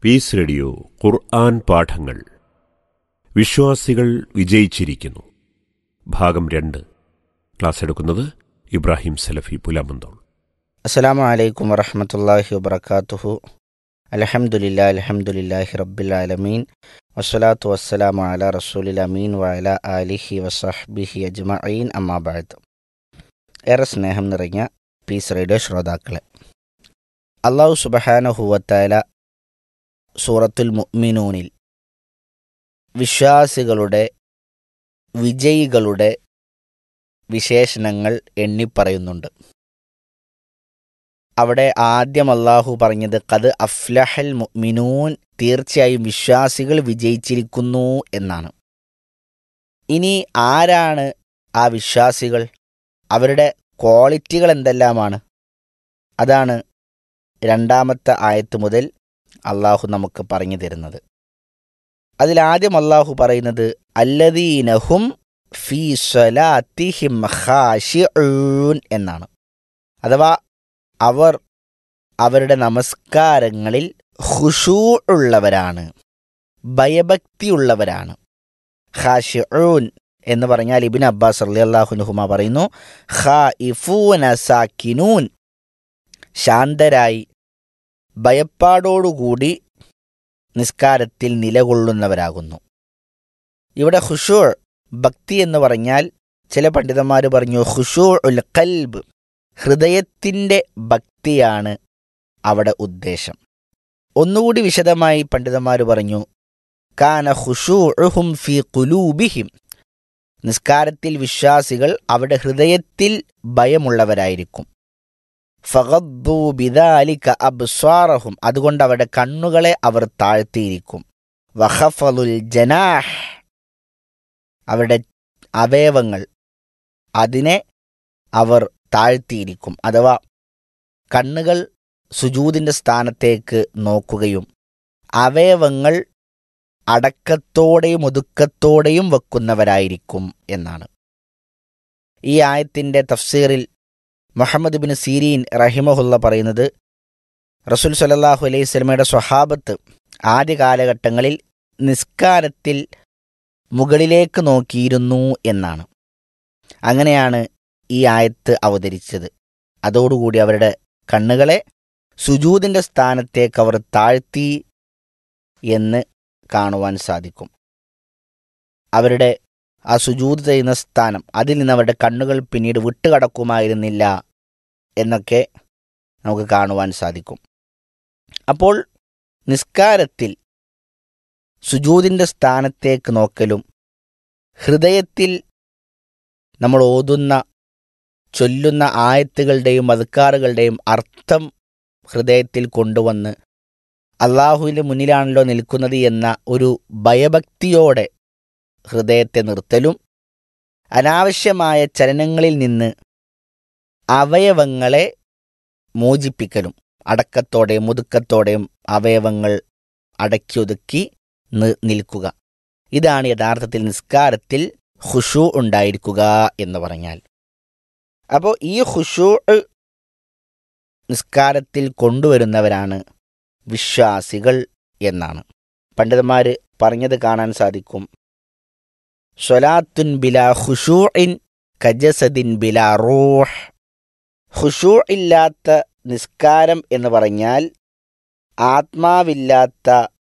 piece radio ഖുർആൻ പാഠങ്ങൾ വിശ്വാസികൾ വിജയിച്ചിരിക്കുന്നു ഭാഗം രണ്ട് ക്ലാസ് എടുക്കുന്നത് ഇബ്രാഹിം സലഫി പുലാമന്തോൾ അസ്സലാമു അലൈക്കും വറഹമത്തല്ലാഹി വബർക്കാത്തുഹു അലഹമുല്ലാ അലഹമുല്ലാഹി റബ്ബിൽ ആലമീൻ വസ്സലാത്തു വസ്സലാമു അല റസൂലിൽ അമീൻ വഅല ആലിഹി വസഹ്ബിഹി അജ്മഈൻ അമ്മാബാദ് ഏറെ സ്നേഹം നിറഞ്ഞ പീസ് റേഡിയോ ശ്രോതാക്കളെ അള്ളാഹു സുബഹാനഹുവത്തായ സൂറത്തുൽ മുഅ്മിനൂനിൽ വിശ്വാസികളുടെ വിജയികളുടെ വിശേഷണങ്ങൾ എണ്ണിപ്പറയുന്നുണ്ട് അവിടെ ആദ്യം അള്ളാഹു പറഞ്ഞത് കത് അഫ്ലഹൽ മുഅ്മിനൂൻ തീർച്ചയായും വിശ്വാസികൾ വിജയിച്ചിരിക്കുന്നു എന്നാണ് ഇനി ആരാണ് ആ വിശ്വാസികൾ അവരുടെ ക്വാളിറ്റികൾ എന്തെല്ലാമാണ് അതാണ് രണ്ടാമത്തെ ആയത്ത് മുതൽ അള്ളാഹു നമുക്ക് പറഞ്ഞു തരുന്നത് അതിലാദ്യം അള്ളാഹു പറയുന്നത് അല്ലദീനഹും ഫീ സ്വലാത്തിഹിം ഖാശിഊൻ എന്നാണ് അഥവാ അവർ അവരുടെ നമസ്കാരങ്ങളിൽ ഖുഷൂ ഉള്ളവരാണ് ഭയഭക്തിയുള്ളവരാണ് ഖാഷിഊൻ എന്ന് പറഞ്ഞാൽ ഇബിൻ അബ്ബാസ് അള്ളി അള്ളാഹുനുഹുമ പറയുന്നു ഖാ ഇഫൂന സാക്കിനൂൻ ശാന്തരായി ഭയപ്പാടോടുകൂടി നിസ്കാരത്തിൽ നിലകൊള്ളുന്നവരാകുന്നു ഇവിടെ ഖുഷൂ ഭക്തി എന്ന് പറഞ്ഞാൽ ചില പണ്ഡിതന്മാർ പറഞ്ഞു ഖുഷൂ ഉൽ കൽബ് ഹൃദയത്തിൻ്റെ ഭക്തിയാണ് അവിടെ ഉദ്ദേശം ഒന്നുകൂടി വിശദമായി പണ്ഡിതന്മാർ പറഞ്ഞു കാന ഖുഷൂഉഹും ഫി ഖുലൂബിഹിം നിസ്കാരത്തിൽ വിശ്വാസികൾ അവരുടെ ഹൃദയത്തിൽ ഭയമുള്ളവരായിരിക്കും ഫഗദ്ദു ബിദാലിക അബ്സ്വാറഹും അതുകൊണ്ട് അവരുടെ കണ്ണുകളെ അവർ താഴ്ത്തിയിരിക്കും വഖഫലുൽ ജനാഹ് അവരുടെ അവയവങ്ങൾ അതിനെ അവർ താഴ്ത്തിയിരിക്കും അഥവാ കണ്ണുകൾ സുജൂതിൻ്റെ സ്ഥാനത്തേക്ക് നോക്കുകയും അവയവങ്ങൾ അടക്കത്തോടെയും ഒതുക്കത്തോടെയും വെക്കുന്നവരായിരിക്കും എന്നാണ് ഈ ആയത്തിൻ്റെ തഫ്സീറിൽ മുഹമ്മദ് ബിൻ സീരീൻ റഹിമഹുല്ല പറയുന്നത് റസൂൽ സലല്ലാഹു അലൈഹി സ്വലമയുടെ സ്വഹാബത്ത് ആദ്യ കാലഘട്ടങ്ങളിൽ നിസ്കാരത്തിൽ മുകളിലേക്ക് നോക്കിയിരുന്നു എന്നാണ് അങ്ങനെയാണ് ഈ ആയത്ത് അവതരിച്ചത് അതോടുകൂടി അവരുടെ കണ്ണുകളെ സുജൂതിൻ്റെ സ്ഥാനത്തേക്ക് അവർ താഴ്ത്തി എന്ന് കാണുവാൻ സാധിക്കും അവരുടെ ആ സുജൂത് ചെയ്യുന്ന സ്ഥാനം അതിൽ നിന്ന് അവരുടെ കണ്ണുകൾ പിന്നീട് വിട്ടുകടക്കുമായിരുന്നില്ല എന്നൊക്കെ നമുക്ക് കാണുവാൻ സാധിക്കും അപ്പോൾ നിസ്കാരത്തിൽ സുജൂതിൻ്റെ സ്ഥാനത്തേക്ക് നോക്കലും ഹൃദയത്തിൽ നമ്മൾ ഓതുന്ന ചൊല്ലുന്ന ആയത്തുകളുടെയും അധികാറുകളുടെയും അർത്ഥം ഹൃദയത്തിൽ കൊണ്ടുവന്ന് അള്ളാഹുവിൻ്റെ മുന്നിലാണല്ലോ നിൽക്കുന്നത് എന്ന ഒരു ഭയഭക്തിയോടെ ഹൃദയത്തെ നിർത്തലും അനാവശ്യമായ ചലനങ്ങളിൽ നിന്ന് അവയവങ്ങളെ മോചിപ്പിക്കലും അടക്കത്തോടെയും മുതുക്കത്തോടെയും അവയവങ്ങൾ അടക്കിയൊതുക്കി നിൽക്കുക ഇതാണ് യഥാർത്ഥത്തിൽ നിസ്കാരത്തിൽ ഹുഷു ഉണ്ടായിരിക്കുക എന്ന് പറഞ്ഞാൽ അപ്പോൾ ഈ ഹുഷു നിസ്കാരത്തിൽ കൊണ്ടുവരുന്നവരാണ് വിശ്വാസികൾ എന്നാണ് പണ്ഡിതന്മാർ പറഞ്ഞത് കാണാൻ സാധിക്കും സ്വലാത്തുൻ ബിലാ ഹുഷൂഇൻ കജസദിൻ ബിലാ റൂഹ് ഹുഷൂ ഇല്ലാത്ത നിസ്കാരം എന്ന് പറഞ്ഞാൽ ആത്മാവില്ലാത്ത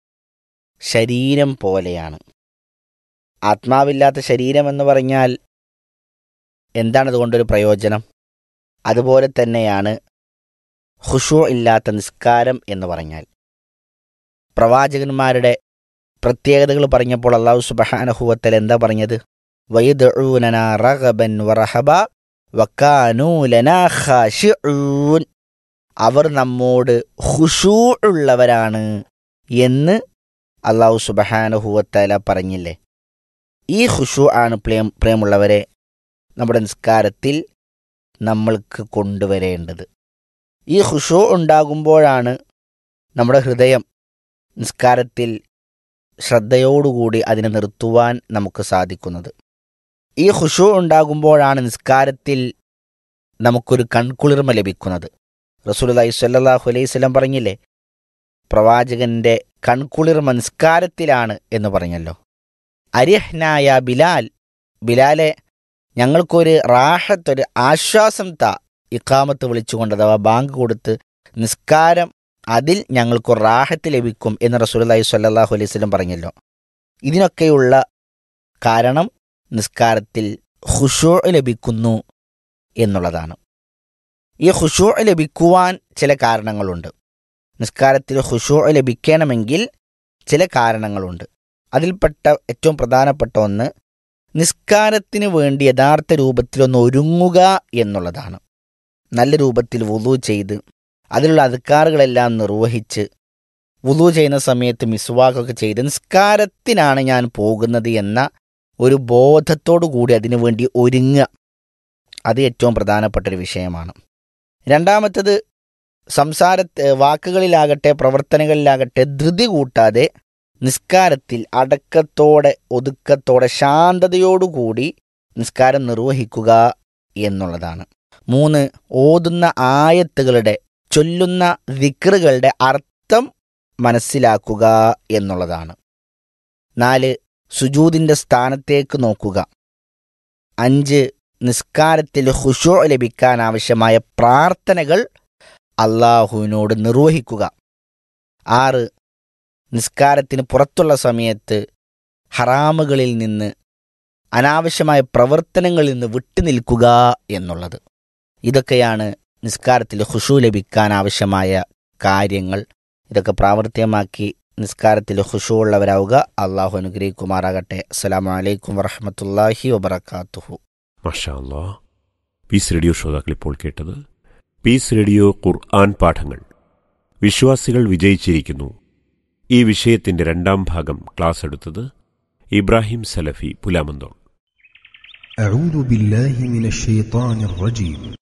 ശരീരം പോലെയാണ് ആത്മാവില്ലാത്ത ശരീരം എന്ന് പറഞ്ഞാൽ എന്താണ് അതുകൊണ്ടൊരു പ്രയോജനം അതുപോലെ തന്നെയാണ് ഹുഷു ഇല്ലാത്ത നിസ്കാരം എന്ന് പറഞ്ഞാൽ പ്രവാചകന്മാരുടെ പ്രത്യേകതകൾ പറഞ്ഞപ്പോൾ അള്ളാഹു സുബഹാനഹുവത്തൽ എന്താ പറഞ്ഞത് വൈദൂനന റഗബൻ വറഹബ വക്കാനൂലന ഖാഷിഊൻ അവർ നമ്മോട് ഹുഷൂ ഉള്ളവരാണ് എന്ന് അള്ളാഹു സുബഹാനഹുവത്തല പറഞ്ഞില്ലേ ഈ ഹുഷു ആണ് പ്രിയം പ്രിയമുള്ളവരെ നമ്മുടെ നിസ്കാരത്തിൽ നമ്മൾക്ക് കൊണ്ടുവരേണ്ടത് ഈ ഹുഷു ഉണ്ടാകുമ്പോഴാണ് നമ്മുടെ ഹൃദയം നിസ്കാരത്തിൽ ശ്രദ്ധയോടുകൂടി അതിനെ നിർത്തുവാൻ നമുക്ക് സാധിക്കുന്നത് ഈ ഹുഷു ഉണ്ടാകുമ്പോഴാണ് നിസ്കാരത്തിൽ നമുക്കൊരു കൺകുളിർമ ലഭിക്കുന്നത് റസൂലുള്ളാഹി സ്വല്ലല്ലാഹു അലൈഹി വസല്ലം പറഞ്ഞില്ലേ പ്രവാചകന്റെ കൺകുളിർ മനസ്കാരത്തിലാണ് എന്ന് പറഞ്ഞല്ലോ അരിഹ്നായ ബിലാൽ ബിലാലെ ഞങ്ങൾക്കൊരു റാഹത്തൊരു ആശ്വാസം താ ഇക്കാമത്ത് വിളിച്ചുകൊണ്ട് അഥവാ ബാങ്ക് കൊടുത്ത് നിസ്കാരം അതിൽ ഞങ്ങൾക്ക് റാഹത്ത് ലഭിക്കും എന്ന് റസൂലി സ്വല്ലല്ലാഹു അലൈഹി വസല്ലം പറഞ്ഞല്ലോ ഇതിനൊക്കെയുള്ള കാരണം നിസ്കാരത്തിൽ ഹുഷൂ ലഭിക്കുന്നു എന്നുള്ളതാണ് ഈ ഹുഷൂ ലഭിക്കുവാൻ ചില കാരണങ്ങളുണ്ട് നിസ്കാരത്തിൽ ഹുഷൂ ലഭിക്കണമെങ്കിൽ ചില കാരണങ്ങളുണ്ട് അതിൽപ്പെട്ട ഏറ്റവും പ്രധാനപ്പെട്ട ഒന്ന് നിസ്കാരത്തിന് വേണ്ടി യഥാർത്ഥ രൂപത്തിലൊന്ന് ഒരുങ്ങുക എന്നുള്ളതാണ് നല്ല രൂപത്തിൽ വുളു ചെയ്ത് അതിലുള്ള അധികാറുകളെല്ലാം നിർവഹിച്ച് വുളു ചെയ്യുന്ന സമയത്ത് മിസ്വാക്കൊക്കെ ചെയ്ത് നിസ്കാരത്തിനാണ് ഞാൻ പോകുന്നത് എന്ന ഒരു ബോധത്തോടു കൂടി അതിനു വേണ്ടി ഒരുങ്ങുക അത് ഏറ്റവും പ്രധാനപ്പെട്ട ഒരു വിഷയമാണ് രണ്ടാമത്തത് സംസാര വാക്കുകളിലാകട്ടെ പ്രവർത്തനങ്ങളിലാകട്ടെ ധൃതി കൂട്ടാതെ നിസ്കാരത്തിൽ അടക്കത്തോടെ ഒതുക്കത്തോടെ ശാന്തതയോടുകൂടി നിസ്കാരം നിർവഹിക്കുക എന്നുള്ളതാണ് മൂന്ന് ഓതുന്ന ആയത്തുകളുടെ ചൊല്ലുന്ന വിക്റുകളുടെ അർത്ഥം മനസ്സിലാക്കുക എന്നുള്ളതാണ് നാല് സുജൂതിൻ്റെ സ്ഥാനത്തേക്ക് നോക്കുക അഞ്ച് നിസ്കാരത്തിൽ ഹുഷോ ലഭിക്കാൻ ആവശ്യമായ പ്രാർത്ഥനകൾ അള്ളാഹുവിനോട് നിർവഹിക്കുക ആറ് നിസ്കാരത്തിന് പുറത്തുള്ള സമയത്ത് ഹറാമുകളിൽ നിന്ന് അനാവശ്യമായ പ്രവർത്തനങ്ങളിൽ നിന്ന് വിട്ടുനിൽക്കുക എന്നുള്ളത് ഇതൊക്കെയാണ് നിസ്കാരത്തിൽ ഹുഷു ലഭിക്കാൻ ആവശ്യമായ കാര്യങ്ങൾ ഇതൊക്കെ പ്രാവർത്തികമാക്കി നിസ്കാരത്തിൽ ഹുഷു ഉള്ളവരാവുക അള്ളാഹു അനുഗ്രഹിക്കുമാറാകട്ടെ അസ്സലാമു അലൈക്കും വറഹമത്തല്ലാഹി വബർക്കാത്തുഹു മഷാ അല്ലാ പീസ് റേഡിയോ ശ്രോതാക്കൾ ഇപ്പോൾ കേട്ടത് പീസ് റേഡിയോ ഖുർആൻ പാഠങ്ങൾ വിശ്വാസികൾ വിജയിച്ചിരിക്കുന്നു ഈ വിഷയത്തിന്റെ രണ്ടാം ഭാഗം ക്ലാസ് എടുത്തത് ഇബ്രാഹിം സലഫി പുലാമന്തോൾ أعوذ بالله من الشيطان الرجيم